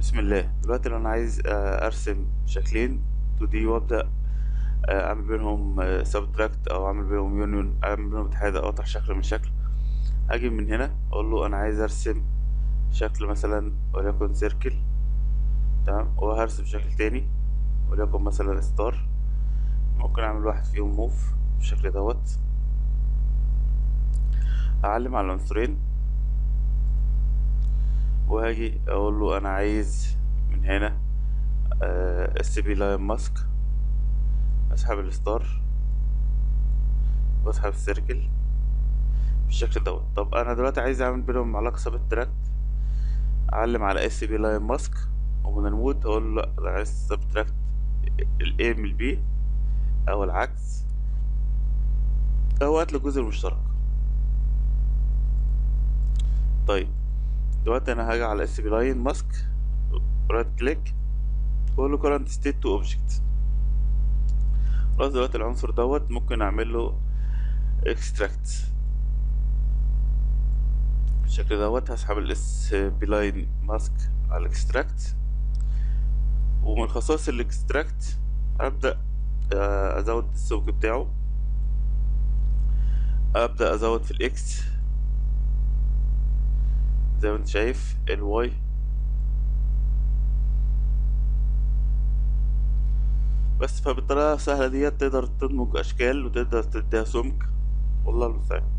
بسم الله دلوقتي لو انا عايز آه، ارسم شكلين 2 دي وابدا آه، اعمل بينهم سبتراكت او اعمل بينهم يونيون اعمل بينهم اتحاد او اقطع شكل من شكل اجي من هنا اقول له انا عايز ارسم شكل مثلا وليكن سيركل تمام وهرسم شكل تاني وليكن مثلا ستار ممكن اعمل واحد فيهم موف بالشكل دوت اعلم على العنصرين وهاجي اقول له انا عايز من هنا اس بي لاين ماسك اسحب الستار واسحب السيركل بالشكل دوت طب انا دلوقتي عايز اعمل بينهم علاقه سبتراكت اعلم على اس بي لاين ماسك ومن المود اقول له لا انا عايز سبتراكت الاي من البي او العكس او هات له الجزء المشترك طيب دلوقتي انا هاجي على اس بي لاين ماسك رايت كليك واقول له current state to object خلاص دلوقتي العنصر دوت ممكن اعمل له extract بالشكل دوت هسحب الاس بي لاين ماسك على الاكستراكت ومن خصائص الاكستراكت ابدا ازود السمك بتاعه ابدا ازود في الاكس زي ما انت شايف الواي بس فبالطريقة السهلة ديت تقدر تدمج أشكال وتقدر تديها سمك والله المستعان